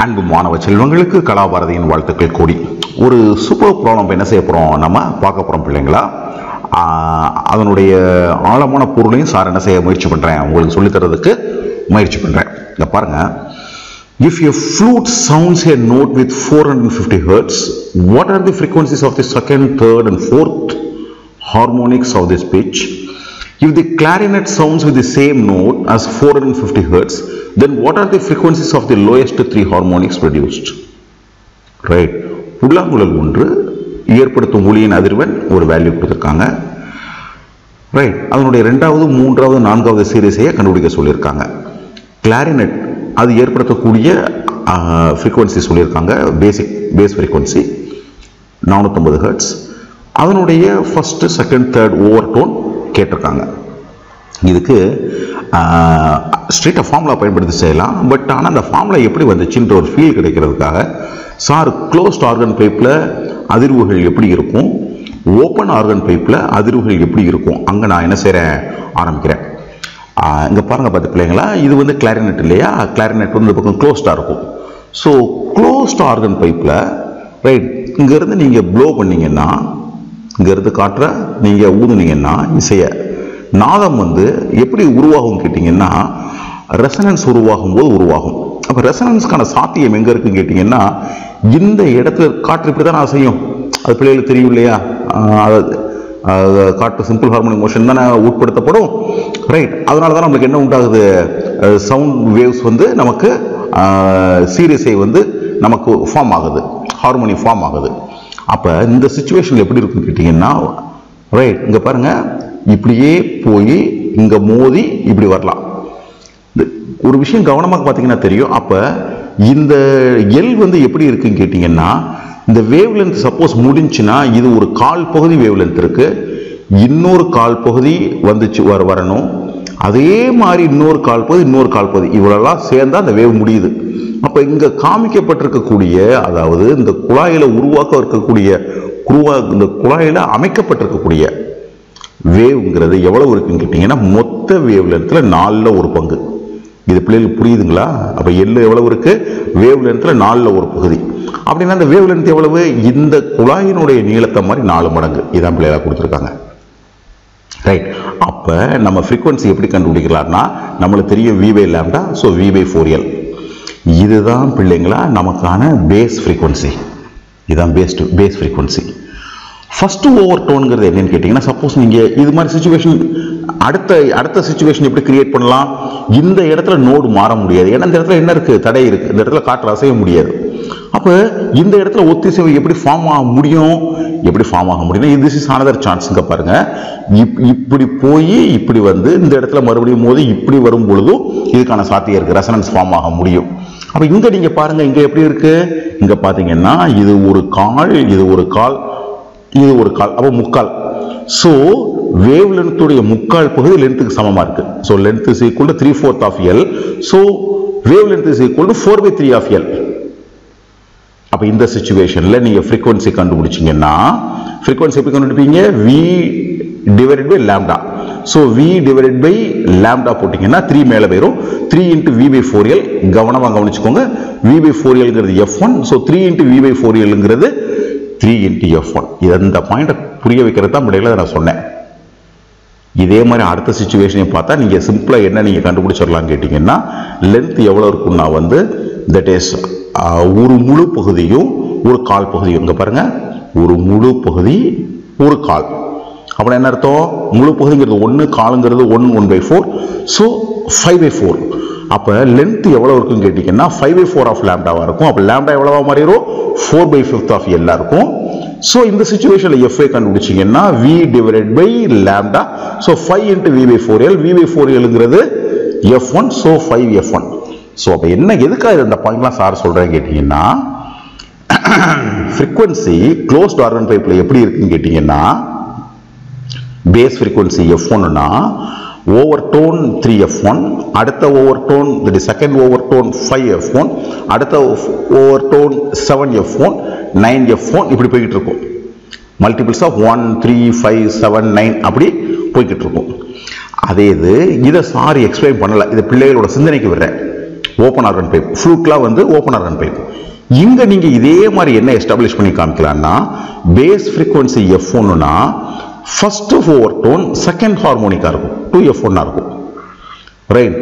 அன்பு மாணவ செல்வங்களுக்கு கலாபாரதியின் வாழ்த்துக்கள் கூடி ஒரு சூப்பர் ப்ராப்ளம் என்ன செய்ய போகிறோம் நம்ம பார்க்க போகிறோம் பிள்ளைங்களா ஆஹ், அதனுடைய ஆழமான பொருளையும் சார் என்ன செய்ய முயற்சி பண்ணுறேன் உங்களுக்கு சொல்லித் தரதுக்கு முயற்சி பண்ணுறேன் இங்க பாருங்க If a flute sounds a note with 450 hertz, what are the frequencies of the second, third, and fourth harmonics of this pitch? If the clarinet sounds with the same note as 450 hertz, then what are the frequencies of the lowest three harmonics produced? Right புல்லாங்குழல் ஒன்று ஏற்படுத்தும் ஒளியின் அதிர்வெண் ஒரு value கொடுத்துருக்காங்க right அதனுடைய ரெண்டாவது மூன்றாவது நான்காவது சீரிஸையை கண்டுபிடிக்க சொல்லியிருக்காங்க கிளாரினட் அது ஏற்படுத்தக்கூடிய ஃப்ரீக்குவன்சி சொல்லியிருக்காங்க பேசிக் பேஸ் ஃப்ரீக்குவன்சி நானூற்றம்பது ஹெர்ட்ஸ் அதனுடைய first second third over tone கேட்டிருக்காங்க இதுக்கு ஸ்ட்ரெயிட்டாக ஃபார்முலா பயன்படுத்தி செய்யலாம் பட் ஆனால் அந்த ஃபார்முலா எப்படி வந்துச்சுன்ற ஒரு ஃபீல் கிடைக்கிறதுக்காக சார் க்ளோஸ்ட் ஆர்கன் பைப்பில் அதிர்வுகள் எப்படி இருக்கும் ஓப்பன் ஆர்கன் பைப்பில் அதிர்வுகள் எப்படி இருக்கும் அங்கே நான் என்ன செய்கிறேன் ஆரம்பிக்கிறேன் இங்கே பாருங்க பார்த்து பிள்ளைங்களா இது வந்து கிளாரினெட் இல்லையா கிளாரினெட் வந்து இந்த பக்கம் க்ளோஸ்டாக இருக்கும் ஸோ க்ளோஸ்ட் ஆர்கன் பைப்பில் ரைட் இங்கேருந்து நீங்கள் ப்ளோ பண்ணீங்கன்னா இங்கேருந்து காற்ற நீங்கள் ஊதுனீங்கன்னா இசையை நாதம் வந்து எப்படி உருவாகும் கேட்டிங்கன்னா ரெசனன்ஸ் உருவாகும் போது உருவாகும் அப்போ ரெசனன்ஸ்க்கான சாத்தியம் எங்கே இருக்குன்னு கேட்டிங்கன்னா இந்த இடத்துல காற்று இப்படி தான் செய்யும் அது பிள்ளைகளுக்கு தெரியும் இல்லையா ஆஹ் அதாவது ஆஹ் காற்று சிம்பிள் ஹார்மோனிக் மோஷன் தானே உட்படுத்தப்படும் ரைட் அதனால தான் நம்மளுக்கு என்ன உண்டாகுது சவுண்ட் வேவ்ஸ் வந்து நமக்கு சீரியஸை வந்து நமக்கு ஃபார்ம் ஆகுது ஹார்மோனி ஃபார்ம் ஆகுது அப்போ இந்த சுச்சுவேஷன் எப்படி இருக்குன்னு கேட்டிங்கன்னா ரைட் இங்கே பாருங்க இப்படியே போய் இங்கே மோதி இப்படி வரலாம் இந்த ஒரு விஷயம் கவனமாக பார்த்தீங்கன்னா தெரியும் அப்போ இந்த எல் வந்து எப்படி இருக்குன்னு கேட்டிங்கன்னா இந்த வேவ் லென்த் சப்போஸ் முடிஞ்சுன்னா இது ஒரு கால் பகுதி வேவ் லென்த் இருக்கு இன்னொரு கால் பகுதி வந்துச்சு வர வரணும் அதே மாதிரி இன்னொரு கால் பகுதி இன்னொரு கால் பகுதி இவ்வளோலாம் சேர்ந்தா அந்த வேவ் முடியுது அப்போ இங்கே காமிக்கப்பட்டிருக்கக்கூடிய அதாவது இந்த குழாயில் உருவாக்க இருக்கக்கூடிய குருவா இந்த குழாயில் அமைக்கப்பட்டிருக்கக்கூடிய வேவ்ங்கிறது எவ்வளவு இருக்குன்னு கேட்டிங்கன்னா மொத்த வேவ் லென்த்தில் நாலில் ஒரு பங்கு இது பிள்ளைகளுக்கு புரியுதுங்களா அப்போ எள்ளு எவ்வளவு இருக்கு வேவ் லென்த்தில் நாலில் ஒரு பகுதி அப்படின்னா அந்த வேவ் லென்த் எவ்வளவு இந்த குழாயினுடைய நீளத்தை மாதிரி நாலு மடங்கு இதான் பிள்ளைகளாக கொடுத்துருக்காங்க ரைட் அப்போ நம்ம ஃப்ரீக்வன்சி எப்படி கண்டுபிடிக்கலாம்னா நம்மளுக்கு தெரியும் V by lambda so V by four L இதுதான் பிள்ளைங்களா நமக்கான பேஸ் ஃப்ரீக்வன்சி இதுதான் based base frequency first over டோனுங்கிறது என்னன்னு கேட்டிங்கன்னா சப்போஸ் நீங்கள் இது மாதிரி சுச்சுவேஷன் அடுத்த அடுத்த சுச்சுவேஷன் எப்படி கிரியேட் பண்ணலாம் இந்த இடத்துல நோடு மாற முடியாது ஏன்னா இந்த இடத்துல என்ன இருக்குது தடை இருக்குது இந்த இடத்துல காற்று அசைய முடியாது அப்போ இந்த இடத்துல ஒத்திசைவு எப்படி ஃபார்ம் ஆக முடியும் எப்படி ஃபார்ம் ஆக முடியும் திஸ் இஸ் another சான்ஸ் இங்கே பாருங்க இப் இப்படி போய் இப்படி வந்து இந்த இடத்துல மறுபடியும் போது இப்படி வரும் பொழுதும் இதுக்கான சாத்தியம் இருக்குது ரெசனன்ஸ் ஃபார்ம் ஆக முடியும் அப்போ இங்கே நீங்கள் பாருங்க இங்கே எப்படி இருக்கு இங்கே பார்த்தீங்கன்னா இது ஒரு கால் இது ஒரு கால் இது ஒரு கால் அப்போ முக்கால் ஸோ வேவ் லென்த்துடைய முக்கால் பகுதி லென்த்துக்கு சமமாக இருக்கு so length is equal to three fourth of L so wavelength is equal to four by three of L அப்போ இந்த சுச்சுவேஷனில் நீங்கள் ஃப்ரீக்வன்சி கண்டுபிடிச்சிங்கன்னா ஃப்ரீக்வன்சி எப்படி கண்டுபிடிப்பீங்க V divided by lambda so V divided by lambda போட்டிங்கன்னா three மேலே போயிடும் three into V by four L கவனமாக கவனிச்சுக்கோங்க வி பை ஃபோர் எல்ங்கிறது F one so three into V by four எல்ங்கிறது த்ரீ இன்ட்டு எஃப் ஒன் இது அந்த பாயிண்ட்டை புரிய வைக்கிறது தான் முடியல நான் சொன்னேன் இதே மாதிரி அடுத்த சுச்சுவேஷனையும் பார்த்தா நீங்கள் சிம்பிளாக என்ன நீங்கள் கண்டுபிடிச்சிடலாம் கேட்டிங்கன்னா லென்த் எவ்வளோ இருக்குன்னா வந்து தட் இஸ் ஒரு முழு பகுதியும் ஒரு கால் பகுதியும் இங்கே பாருங்கள் ஒரு முழு பகுதி ஒரு கால் அப்புறம் என்ன அர்த்தம் முழு பகுதிங்கிறது ஒன்று காலுங்கிறது one one by four so five by four அப்போ லென்த் எவ்வளோ இருக்குன்னு கேட்டிங்கன்னா ஃபைவ் பை ஃபோர் ஆஃப் லேம்டாவாக இருக்கும் அப்போ லேம்டா எவ்வளவா மாறிடும் ஃபோர் பை ஃபிஃப்த் ஆஃப் எல்லா இருக்கும் ஸோ இந்த சுச்சுவேஷனில் எஃப்ஐ கண்டுபிடிச்சிங்கன்னா V divided by lambda so five into V by four L V by four எல்ங்கிறது F one so five F one so அப்போ என்ன எதுக்காக இந்த பாயிண்ட்லாம் சார் சொல்கிறேன்னு கேட்டிங்கன்னா ஃப்ரீக்வன்சி க்ளோஸ்ட் ஆர்கன் பைப்பில் எப்படி இருக்குன்னு கேட்டிங்கன்னா பேஸ் ஃப்ரீக்வன்சி எஃப் ஒன்னுனா over tone three F one அடுத்த over tone that is second over tone five F one அடுத்த over tone seven F one nine F one இப்படி போய்கிட்டு இருக்கும் multiples of one three five seven nine அப்படி போய்கிட்டு இருக்கும் அதே இது இதை சாரி எக்ஸ்பிளைன் பண்ணல இது பிள்ளைகளோட சிந்தனைக்கு விடுறேன் ஓப்பன் ஆர்கன் பைப் ஃப்ளூட்லாம் வந்து ஓப்பன் ஆர்கன் பைப் இங்க நீங்க இதே மாதிரி என்ன எஸ்டாப்ளிஷ் பண்ணி காமிக்கலாம்னா பேஸ் ஃப்ரீக்வன்சி எஃப் ஒன்னுனா ஃபர்ஸ்ட் ஓவர் டோன் செகண்ட் ஹார்மோனிக்கா இருக்கும் டூ எஃப் ஒன்னா இருக்கும் ரைட்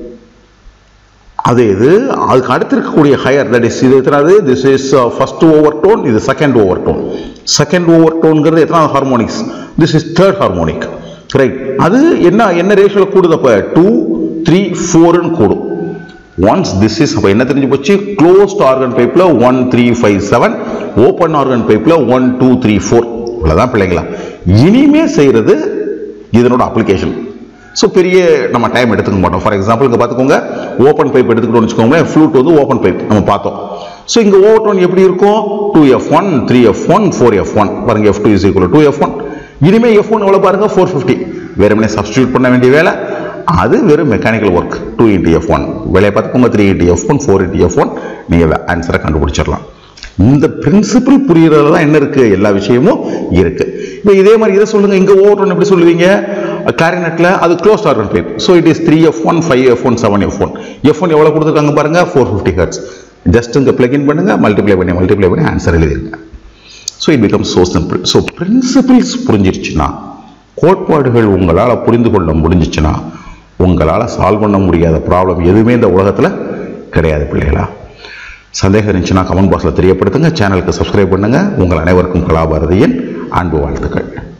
அதே இது அதுக்கு அடுத்து இருக்கக்கூடிய ஹையர் தட் இஸ் இது எத்தனாவது this is first over tone இது second over tone second over டோன்ங்கிறது எத்தனாவது harmonics this is third harmonic right அது என்ன என்ன ரேஷியோவில் கூடுது அப்போ டூ த்ரீ ஃபோர்னு கூடும் ஒன்ஸ் திஸ் இஸ் அப்போ என்ன தெரிஞ்சு போச்சு க்ளோஸ்ட் ஆர்கன் பைப்பில் one three five seven open organ பைப்பில் ஒன் டூ த்ரீ ஃபோர் இவ்வளோதான் பிள்ளைங்களா இனிமே செய்கிறது இதனோட அப்ளிகேஷன் ஸோ பெரிய நம்ம டைம் எடுத்துக்க மாட்டோம் ஃபார் எக்ஸாம்பிள் இங்கே பார்த்துக்கோங்க ஓப்பன் பைப் எடுத்துக்கிட்டோம்னு வச்சுக்கோங்களேன் ஃப்ளூட் வந்து ஓப்பன் பைப் நம்ம பார்த்தோம் ஸோ இங்கே ஓவர் டோன் எப்படி இருக்கும் two F one three F one four F one பாருங்க F two is equal to F one இனிமேல் எஃப் ஒன் எவ்வளோ பாருங்க ஃபோர் ஃபிஃப்டி வெறுமனே சப்ஸ்டியூட் பண்ண வேண்டிய வேலை அது வெறும் mechanical work two into F one வேலையை பார்த்துக்கோங்க three into F one four into F one நீங்கள் ஆன்சரை கண்டுபிடிச்சிடலாம் இந்த பிரின்சிபிள் புரியறதுல தான் என்ன இருக்கு எல்லா விஷயமும் இருக்கு இப்போ இதே மாதிரி இதை சொல்லுங்க இங்க ஓவர் எப்படி சொல்லுவீங்க கிளாரினெட்ல அது close organ pipe so it is three F one five F one seven F one F one எவ்வளோ கொடுத்துருக்காங்க பாருங்க ஃபோர் ஃபிஃப்டி ஹர்ட்ஸ் ஜஸ்ட் இங்கே பிளக்இன் பண்ணுங்க மல்டிப்ளை பண்ணி மல்டிப்ளை பண்ணி ஆன்சர் எழுதிருங்க so it become so simple so principles புரிஞ்சிருச்சுன்னா கோட்பாடுகள் உங்களால் புரிந்து கொள்ள முடிஞ்சிச்சுன்னா உங்களால் சால்வ் பண்ண முடியாத ப்ராப்ளம் எதுவுமே இந்த உலகத்தில் கிடையாது பிள்ளைகளா சந்தேகம் இருந்துச்சுன்னா கமெண்ட் பாக்ஸில் தெரியப்படுத்துங்க சேனலுக்கு சப்ஸ்கிரைப் பண்ணுங்க உங்கள் அனைவருக்கும் கலாபாரதியின் அன்பு வாழ்த்துக்கள்